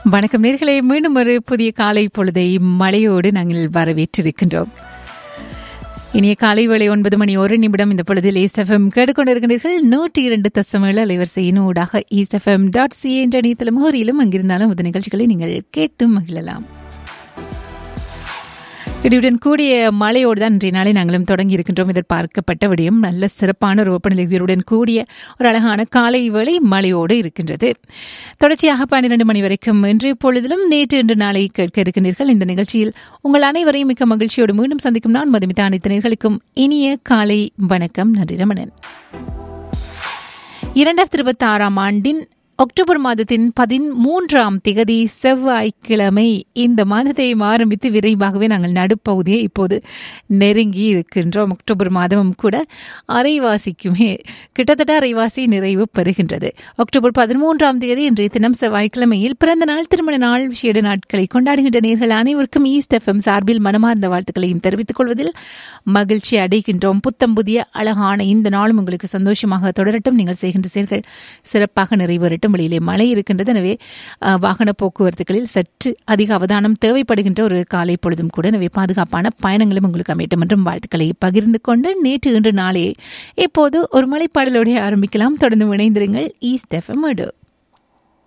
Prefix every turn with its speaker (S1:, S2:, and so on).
S1: வணக்கம் நேர்களே மீண்டும் ஒரு புதிய காலை பொழுதை மழையோடு நாங்கள் வரவேற்றிருக்கின்றோம் இனிய காலை வேளை ஒன்பது மணி ஒரு நிமிடம் இந்த பொழுதில் ஈஸ்எஃப்எம் கேட்டுக்கொண்டிருக்கிறீர்கள் நூற்றி இரண்டு தசமேழு அலைவரிசையின் ஊடாக ஈஸ்எஃப்எம் டாட் சி என்ற இணையதள முகரிலும் அங்கிருந்தாலும் இந்த நிகழ்ச்சிகளை நீங்கள் கேட்டு மகிழலாம் இடியுடன் கூடிய மழையோடு தான் இன்றைய நாளை நாங்களும் தொடங்கி இருக்கின்றோம் எதிர்பார்க்கப்பட்ட விடயம் நல்ல சிறப்பான ஒரு வெப்பநிலை உயர்வுடன் கூடிய ஒரு அழகான காலை வேளை மழையோடு இருக்கின்றது தொடர்ச்சியாக பன்னிரண்டு மணி வரைக்கும் இன்றைய பொழுதிலும் நேற்று இன்று நாளை கேட்க இருக்கின்றீர்கள் இந்த நிகழ்ச்சியில் உங்கள் அனைவரையும் மிக்க மகிழ்ச்சியோடு மீண்டும் சந்திக்கும் நான் மதுமிதா அனைத்து நேர்களுக்கும் இனிய காலை வணக்கம் நன்றி ரமணன் இரண்டாயிரத்தி இருபத்தி ஆறாம் ஆண்டின் அக்டோபர் மாதத்தின் பதிமூன்றாம் திகதி செவ்வாய்க்கிழமை இந்த மாதத்தை ஆரம்பித்து விரைவாகவே நாங்கள் நடுப்பகுதியை இப்போது நெருங்கி இருக்கின்றோம் அக்டோபர் மாதமும் கூட அரைவாசிக்குமே கிட்டத்தட்ட அரைவாசி நிறைவு பெறுகின்றது அக்டோபர் பதிமூன்றாம் தேதி இன்றைய தினம் செவ்வாய்க்கிழமையில் பிறந்த நாள் திருமண நாள் விசேட நாட்களை கொண்டாடுகின்ற நேர்கள் அனைவருக்கும் ஈஸ்ட் எஃப்எம் சார்பில் மனமார்ந்த வாழ்த்துக்களையும் தெரிவித்துக் கொள்வதில் மகிழ்ச்சி அடைகின்றோம் புத்தம் புதிய அழகான இந்த நாளும் உங்களுக்கு சந்தோஷமாக தொடரட்டும் நீங்கள் செய்கின்ற செயல்கள் சிறப்பாக நிறைவேறட்டும் மாவட்டம் வெளியிலே மழை இருக்கின்றது எனவே வாகன போக்குவரத்துகளில் சற்று அதிக அவதானம் தேவைப்படுகின்ற ஒரு காலை பொழுதும் கூட எனவே பாதுகாப்பான பயணங்களும் உங்களுக்கு அமையட்டும் என்றும் வாழ்த்துக்களை பகிர்ந்து கொண்டு நேற்று இன்று நாளே இப்போது ஒரு மலைப்பாடலோடைய ஆரம்பிக்கலாம் தொடர்ந்து இணைந்திருங்கள் ஈஸ்ட் எஃப்எம்